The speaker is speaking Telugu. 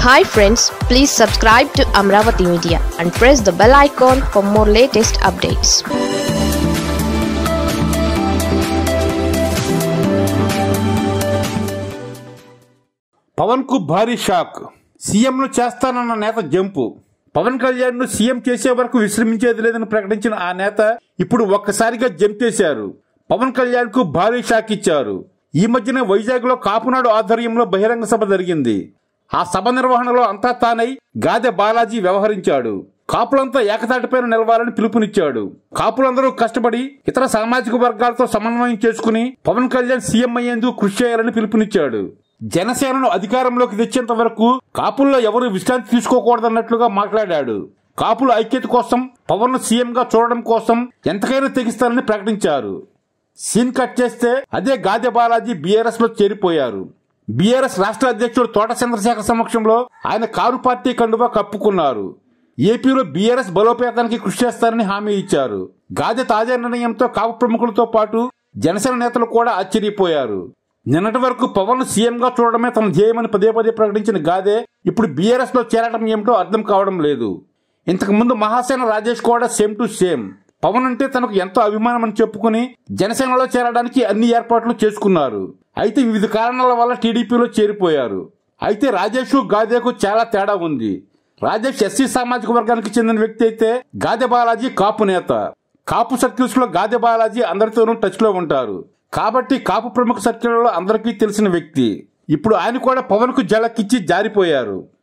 hi friends please subscribe to Amaravati media and press the bell icon for more latest updates Pawan కు భారీ షాక్ సీఎంను చేస్తానన్న నేత జంపు పవన్ కళ్యాణ్ ను సీఎం చేసే వరకు విశ్రమించేది లేదని ప్రకటించిన ఆ నేత ఇప్పుడు ఒక్కసారిగా జంప్ చేశారు పవన్ కళ్యాణ్ కు భారీ షాక్ ఇచ్చారు ఈ మధ్యన వైజాగ్ లో కాపునాడు ఆధ్వర్యంలో బహిరంగ సభ జరిగింది ఆ సభ నిర్వహణలో అంతా తానై గాదె బాలాజీ వ్యవహరించాడు కాపులంతా ఏకతాటిపైన నిలవాలని పిలుపునిచ్చాడు కాపులందరూ కష్టపడి ఇతర సామాజిక వర్గాలతో సమన్వయం చేసుకుని పవన్ కళ్యాణ్ సీఎం అయ్యేందుకు కృషి చేయాలని పిలుపునిచ్చాడు జనసేనను అధికారంలోకి తెచ్చేంత వరకు కాపుల్లో ఎవరు విశ్రాంతి తీసుకోకూడదన్నట్లుగా మాట్లాడాడు కాపుల ఐక్యత కోసం పవన్ ను సీఎం గా చూడడం కోసం ఎంతకైనా తెగిస్తానని ప్రకటించారు సీన్ కట్ చేస్తే అదే గాదె బాలాజీ బీఆర్ఎస్ లో చేరిపోయారు బీఆర్ఎస్ రాష్ట్ర అధ్యక్షుడు తోట చంద్రశేఖర్ సమక్షంలో ఆయన కారు పార్టీ కండువా కప్పుకున్నారు ఏపీలో బీఆర్ఎస్ బలోపేతానికి కృషి చేస్తారని హామీ ఇచ్చారు గాదె తాజా నిర్ణయంతో కాపు ప్రముఖులతో పాటు జనసేన నేతలు కూడా ఆశ్చర్యపోయారు నిన్నటి వరకు పవన్ సీఎం గా చూడడమే తన ధ్యేయమని పదే పదే ప్రకటించిన గాదే ఇప్పుడు బీఆర్ఎస్ లో చేరడం ఏమిటో అర్థం కావడం లేదు ఇంతకు ముందు మహాసేన రాజేష్ కూడా సేమ్ టు సేమ్ పవన్ అంటే తనకు ఎంతో అభిమానం అని చెప్పుకుని జనసేనలో చేరడానికి అన్ని ఏర్పాట్లు చేసుకున్నారు అయితే వివిధ కారణాల వల్ల టీడీపీలో చేరిపోయారు అయితే రాజేష్ గాదేకు చాలా తేడా ఉంది రాజేష్ ఎస్సీ సామాజిక వర్గానికి చెందిన వ్యక్తి అయితే గాదె బాలాజీ కాపు నేత కాపు సర్కిల్స్ లో గాదె బాలాజీ అందరితోనూ టచ్ లో ఉంటారు కాబట్టి కాపు ప్రముఖ సర్కిళ్లలో అందరికీ తెలిసిన వ్యక్తి ఇప్పుడు ఆయన కూడా పవన్ కు జలకిచ్చి జారిపోయారు